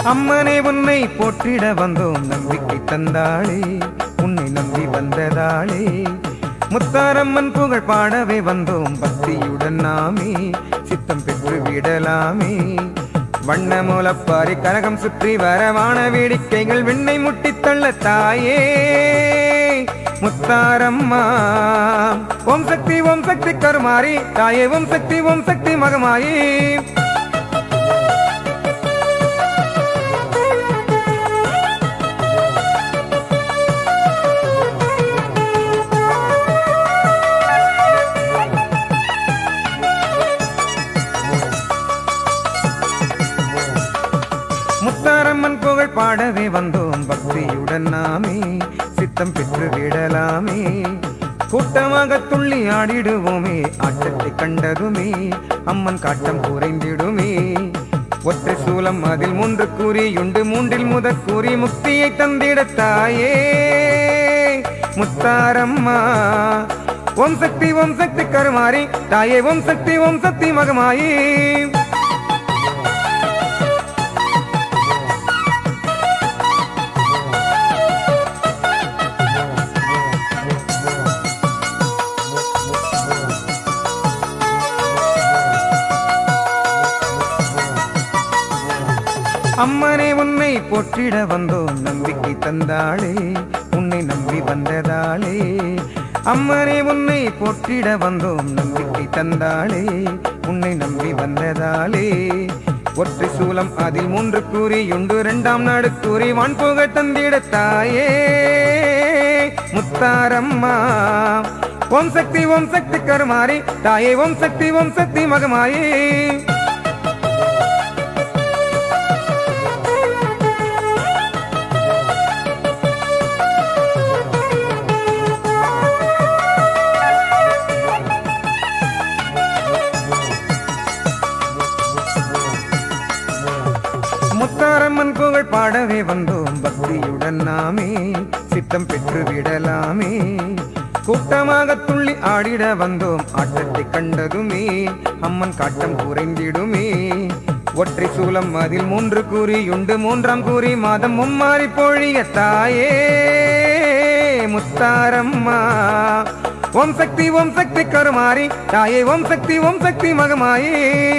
அம்மனே உன்னை போற்றிட வந்தோம் நம்பிக்கை தந்தாளே உன்னை நம்பி வந்ததாளே முத்தாரம்மன் புகழ் பாடவே வந்தோம் பக்தியுடன் நாமே சித்தம் பெற்று விடலாமே வண்ண மூலப்பாரி கரகம் சுற்றி வரவான வேடிக்கைகள் விண்ணை முட்டித் தள்ள தாயே முத்தாரம்மா ஓம் சக்தி ஓம் சக்தி கருமாரி தாயே ஓம் சக்தி ஓம் சக்தி மகமாயி முத்தாரம்மன் புகழ் பாடவே வந்தோம் பக்தியுடன் நாமே சித்தம் பெற்று விடலாமே கூட்டமாக துள்ளி ஆடிடுவோமே ஆட்டத்தை கண்டதுமே அம்மன் காட்டம் குறைந்திடுமே ஒற்றை சூலம் அதில் மூன்று கூறியுண்டு மூன்றில் முதற் கூறி முக்தியை தந்திட தாயே முத்தாரம்மா ஓம் சக்தி ஓம் சக்தி கருமாரி தாயே ஓம் சக்தி ஓம் சக்தி மகமாயி அம்மனே உன்னை போற்றிட வந்தோம் நம்பிக்கை தந்தாளே உன்னை நம்பி வந்ததாளே அம்மனே உன்னை போற்றிட வந்தோம் நம்பிக்கை தந்தாளே உன்னை நம்பி வந்ததாலே ஒற்றை சூலம் அதில் மூன்று கூறியுண்டு இரண்டாம் நாடு கூறி வான் புகழ் தந்திட தாயே முத்தாரம்மா ஓம் சக்தி ஓம் சக்தி கருமாரி தாயே ஓம் சக்தி ஓம் சக்தி மகமாயே முத்தாரம்மன் புகழ் பாடவே வந்தோம் பக்தியுடன் நாமே சித்தம் பெற்று விடலாமே கூட்டமாக துள்ளி ஆடிட வந்தோம் ஆட்டத்தை கண்டதுமே அம்மன் காட்டம் குறைந்திடுமே ஒற்றை சூலம் அதில் மூன்று கூறியுண்டு மூன்றாம் கூறி மாதம் மும்மாறி பொழிய தாயே முத்தாரம்மா ஓம் சக்தி ஓம் சக்தி கருமாரி தாயே ஓம் சக்தி ஓம் சக்தி மகமாயி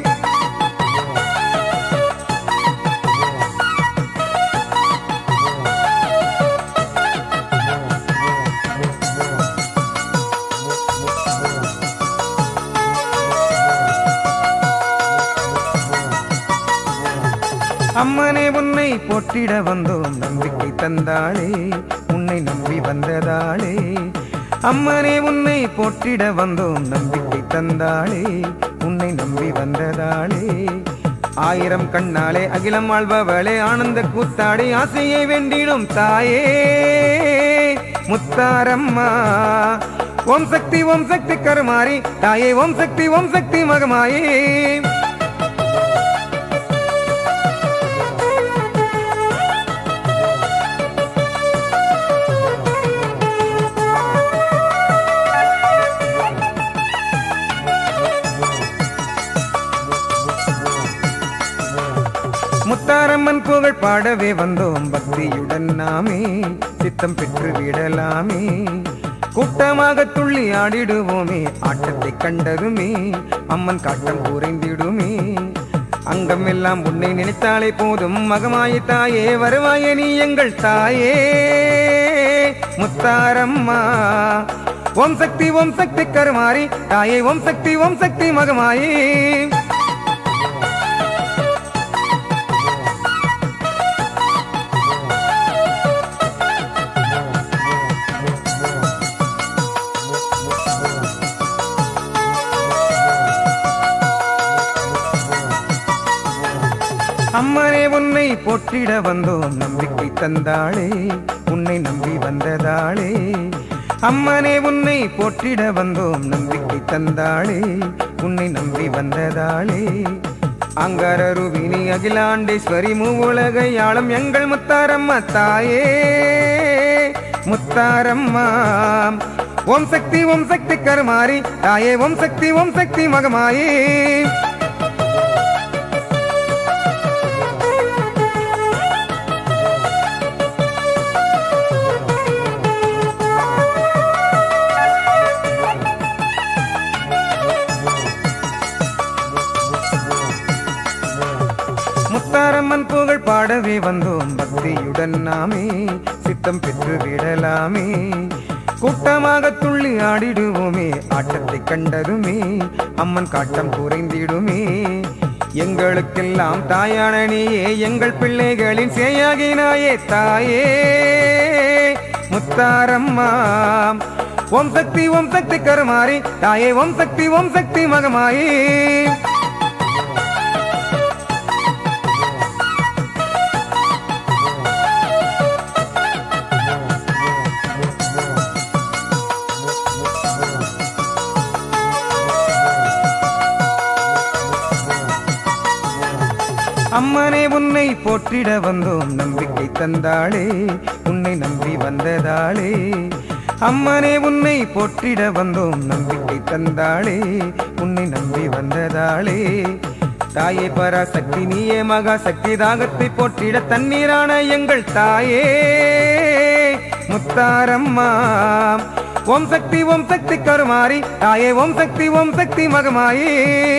அம்மனே உன்னை போற்றிட வந்தோம் நம்பிக்கை தந்தாளே உன்னை நம்பி வந்ததாளே அம்மனே உன்னை போற்றிட வந்தோம் நம்பிக்கை தந்தாளே உன்னை நம்பி வந்ததாளே ஆயிரம் கண்ணாலே அகிலம் ஆள்பவளே ஆனந்த கூத்தாடி ஆசையை வெண்டிடும் தாயே முத்தாரம்மா ஓம் சக்தி ஓம் சக்தி கருமாரி தாயே ஓம் சக்தி ஓம் சக்தி மகமாயே முத்தாரம்மன் புகழ் பாடவே வந்தோம் பக்தியுடன் நாமே சித்தம் பெற்று விடலாமே கூட்டமாக துள்ளி ஆடிடுவோமே ஆட்டத்தை கண்டதுமே அம்மன் காட்டம் குறைந்திடுமே அங்கம் எல்லாம் உன்னை நினைத்தாலே போதும் மகமாய தாயே வருவாயே நீ எங்கள் தாயே முத்தாரம்மா ஓம் சக்தி ஓம் சக்தி கருமாரி தாயே ஓம் சக்தி ஓம் சக்தி மகமாயி அம்மனே உன்னை போற்றிட வந்தோம் நம்பிக்கை தந்தாளே உன்னை நம்பி வந்ததாளே அம்மனே உன்னை போற்றிட வந்தோம் நம்பிக்கை தந்தாளே உன்னை நம்பி வந்ததாளே அங்கரருவினி அகிலாண்டேஸ்வரி மூவுலகை ஆளும் எங்கள் முத்தாரம்மா தாயே முத்தாரம்மா ஓம் சக்தி ஓம் சக்தி கருமாரி தாயே ஓம் சக்தி ஓம் சக்தி மகமாயே முத்தாரம்மன் புகழ் பாடவே வந்தோம் பக்தியுடன் நாமே சித்தம் பெற்று விடலாமே கூட்டமாக துள்ளி ஆடிடுவோமே ஆட்டத்தை கண்டதுமே அம்மன் காட்டம் குறைந்திடுமே எங்களுக்கெல்லாம் தாயான நீயே எங்கள் பிள்ளைகளின் சேயாகினாயே தாயே முத்தாரம்மா ஓம் சக்தி ஓம் சக்தி கருமாரி தாயே ஓம் சக்தி ஓம் சக்தி மகமாயி அம்மனே உன்னை போற்றிட வந்தோம் நம்பிக்கை தந்தாளே உன்னை நம்பி வந்ததாளே அம்மனே உன்னை போற்றிட வந்தோம் நம்பிக்கை தந்தாளே உன்னை நம்பி வந்ததாளே தாயே பராசக்தி நீயே மகா சக்தி தாகத்தை போற்றிட தண்ணீரான எங்கள் தாயே முத்தாரம்மா ஓம் சக்தி ஓம் சக்தி கருமாரி தாயே ஓம் சக்தி ஓம் சக்தி மகமாயி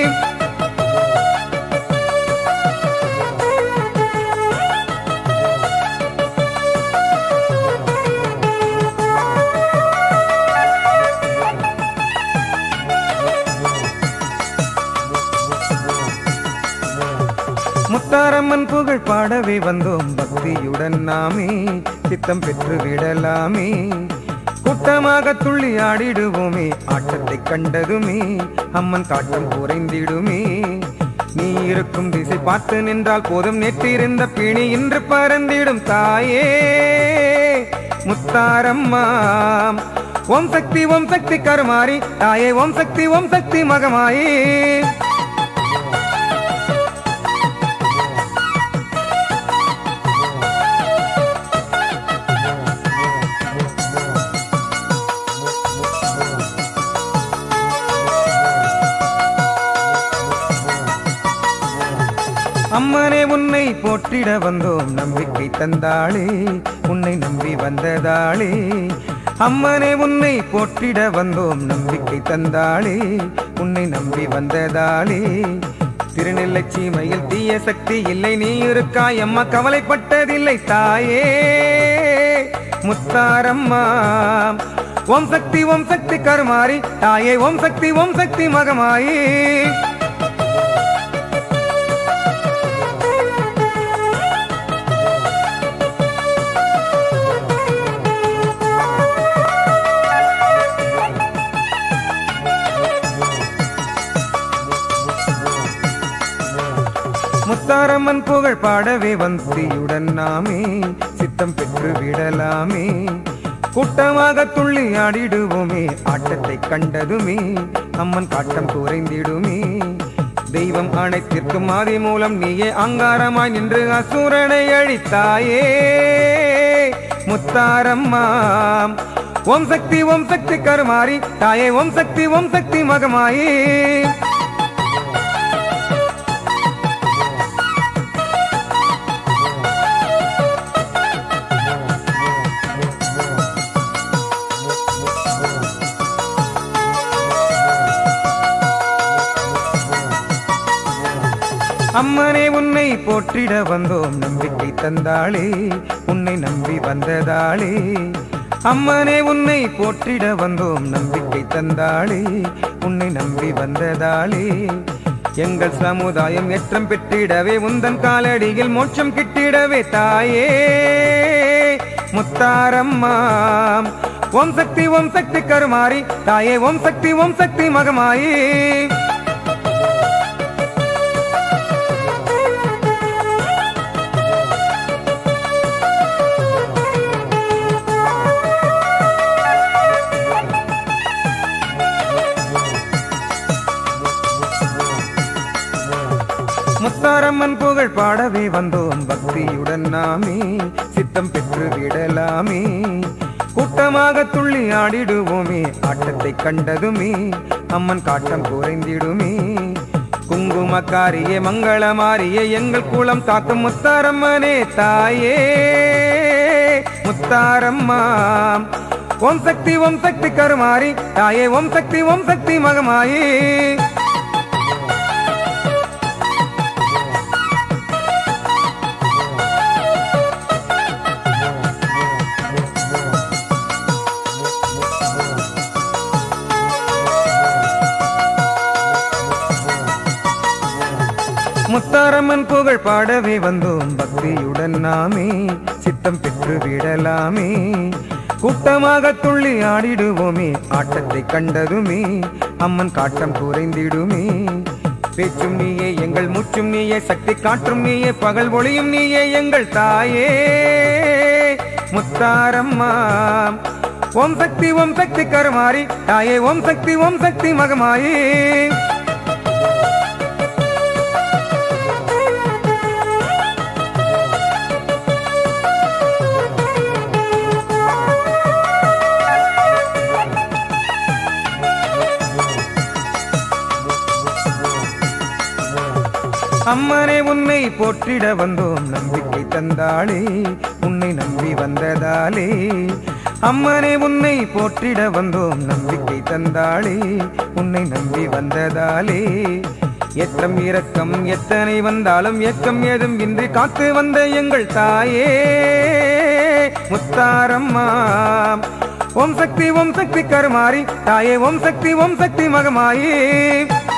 முத்தாரம்மன் புகழ் பாடவே வந்தோம் பக்தியுடன் நாமே சித்தம் பெற்று விடலாமே கூட்டமாக துள்ளி ஆடிடுவோமே ஆட்டத்தை கண்டதுமே அம்மன் காட்டம் குறைந்திடுமே நீ இருக்கும் திசை பார்த்து நின்றால் போதும் நேற்றிருந்த பிணி இன்று பறந்திடும் தாயே முத்தாரம்மா ஓம் சக்தி ஓம் சக்தி கருமாரி தாயே ஓம் சக்தி ஓம் சக்தி மகமாயி அம்மனே உன்னை போற்றிட வந்தோம் நம்பிக்கை தந்தாளே உன்னை நம்பி வந்ததாளே அம்மனே உன்னை போற்றிட வந்தோம் நம்பிக்கை தந்தாளே உன்னை நம்பி வந்ததாளே திருநெல்லை சீமையில் தீய சக்தி இல்லை நீ இருக்காய் அம்மா கவலைப்பட்டதில்லை தாயே முத்தாரம்மா ஓம் சக்தி ஓம் சக்தி கருமாரி தாயே ஓம் சக்தி ஓம் சக்தி மகமாயி முத்தாரம்மன் புகழ் பாடவே வந்தியுடன் நாமே சித்தம் பெற்று விடலாமே கூட்டமாக துள்ளி ஆடிடுவோமே ஆட்டத்தை கண்டதுமே அம்மன் காட்டம் குறைந்திடுமே தெய்வம் அனைத்திற்கும் ஆதி மூலம் நீயே அங்காரமாய் நின்று அசுரனை அழித்தாயே முத்தாரம்மா ஓம் சக்தி ஓம் சக்தி கருமாரி தாயே ஓம் சக்தி ஓம் சக்தி மகமாயி அம்மனே உன்னை போற்றிட வந்தோம் நம்பிக்கை தந்தாளே உன்னை நம்பி வந்ததாளே அம்மனே உன்னை போற்றிட வந்தோம் நம்பிக்கை தந்தாளே உன்னை நம்பி வந்ததாளே எங்கள் சமுதாயம் ஏற்றம் பெற்றிடவே உந்தன் காலடியில் மோட்சம் கிட்டிடவே தாயே முத்தாரம்மா ஓம் சக்தி ஓம் சக்தி கருமாரி தாயே ஓம் சக்தி ஓம் சக்தி மகமாயி முத்தாரம்மன் புகழ் பாடவே வந்தோம் பக்தியுடன் நாமே சித்தம் பெற்று விடலாமே கூட்டமாக துள்ளி ஆடிடுவோமே ஆட்டத்தை கண்டதுமே அம்மன் காட்டம் குறைந்திடுமே குங்குமக்காரியே மங்களமாரியே எங்கள் குலம் காக்கும் முத்தாரம்மனே தாயே முத்தாரம்மா ஓம் சக்தி ஓம் சக்தி கருமாரி தாயே ஓம் சக்தி ஓம் சக்தி மகமாயி முத்தாரம்மன் புகழ் பாடவே வந்தோம் பக்தியுடன் நாமே சித்தம் பெற்று விடலாமே கூட்டமாக துள்ளி ஆடிடுவோமே ஆட்டத்தை கண்டதுமே அம்மன் காட்டம் குறைந்திடுமே பேச்சும் நீயே எங்கள் மூச்சும் நீயே சக்தி காற்றும் நீயே பகல் ஒளியும் நீயே எங்கள் தாயே முத்தாரம்மா ஓம் சக்தி ஓம் சக்தி கருமாரி தாயே ஓம் சக்தி ஓம் சக்தி மகமாயே அம்மனே உன்னை போற்றிட வந்தோம் நம்பிக்கை தந்தாளே உன்னை நம்பி வந்ததாலே அம்மனே உன்னை போற்றிட வந்தோம் நம்பிக்கை தந்தாளே உன்னை நம்பி வந்ததாலே எத்தம் இரக்கம் எத்தனை வந்தாலும் ஏக்கம் ஏதும் இன்றி காத்து வந்த எங்கள் தாயே முத்தாரம்மா ஓம் சக்தி ஓம் சக்தி கருமாரி தாயே ஓம் சக்தி ஓம் சக்தி மகமாயே